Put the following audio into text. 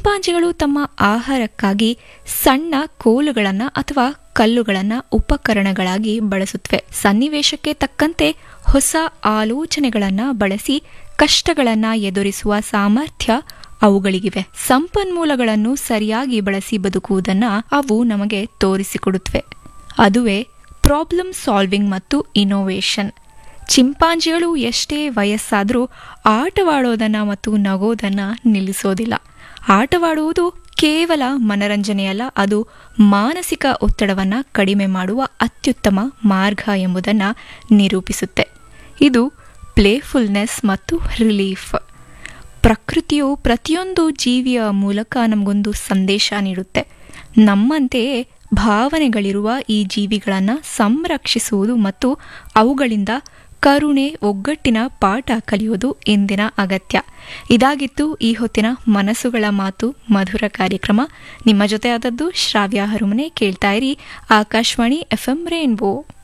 ಚಿಂಪಾಂಜಿಗಳು ತಮ್ಮ ಆಹಾರಕ್ಕಾಗಿ ಸಣ್ಣ ಕೋಲುಗಳನ್ನು ಅಥವಾ ಕಲ್ಲುಗಳನ್ನು ಉಪಕರಣಗಳಾಗಿ ಬಳಸುತ್ತವೆ ಸನ್ನಿವೇಶಕ್ಕೆ ತಕ್ಕಂತೆ ಹೊಸ ಆಲೋಚನೆಗಳನ್ನು ಬಳಸಿ ಕಷ್ಟಗಳನ್ನು ಎದುರಿಸುವ ಸಾಮರ್ಥ್ಯ ಅವುಗಳಿಗಿವೆ ಸಂಪನ್ಮೂಲಗಳನ್ನು ಸರಿಯಾಗಿ ಬಳಸಿ ಬದುಕುವುದನ್ನು ಅವು ನಮಗೆ ತೋರಿಸಿಕೊಡುತ್ತವೆ ಅದುವೇ ಪ್ರಾಬ್ಲಮ್ ಸಾಲ್ವಿಂಗ್ ಮತ್ತು ಇನೋವೇಷನ್ ಚಿಂಪಾಂಜಿಗಳು ಎಷ್ಟೇ ವಯಸ್ಸಾದರೂ ಆಟವಾಡೋದನ್ನು ಮತ್ತು ನಗೋದನ್ನು ನಿಲ್ಲಿಸೋದಿಲ್ಲ ಆಟವಾಡುವುದು ಕೇವಲ ಮನರಂಜನೆಯಲ್ಲ ಅದು ಮಾನಸಿಕ ಒತ್ತಡವನ್ನು ಕಡಿಮೆ ಮಾಡುವ ಅತ್ಯುತ್ತಮ ಮಾರ್ಗ ಎಂಬುದನ್ನು ನಿರೂಪಿಸುತ್ತೆ ಇದು ಪ್ಲೇಫುಲ್ನೆಸ್ ಮತ್ತು ರಿಲೀಫ್ ಪ್ರಕೃತಿಯು ಪ್ರತಿಯೊಂದು ಜೀವಿಯ ಮೂಲಕ ನಮಗೊಂದು ಸಂದೇಶ ನೀಡುತ್ತೆ ನಮ್ಮಂತೆಯೇ ಭಾವನೆಗಳಿರುವ ಈ ಜೀವಿಗಳನ್ನು ಸಂರಕ್ಷಿಸುವುದು ಮತ್ತು ಅವುಗಳಿಂದ ಕರುಣೆ ಒಗ್ಗಟ್ಟಿನ ಪಾಠ ಕಲಿಯೋದು ಇಂದಿನ ಅಗತ್ಯ ಇದಾಗಿತ್ತು ಈ ಹೊತ್ತಿನ ಮನಸ್ಸುಗಳ ಮಾತು ಮಧುರ ಕಾರ್ಯಕ್ರಮ ನಿಮ್ಮ ಜೊತೆ ಆದದ್ದು ಶ್ರಾವ್ಯ ಹರುಮನೆ ಕೇಳ್ತಾ ಇರಿ ಆಕಾಶವಾಣಿ ಎಫ್ ಎಂ ರೇನ್ಬೋ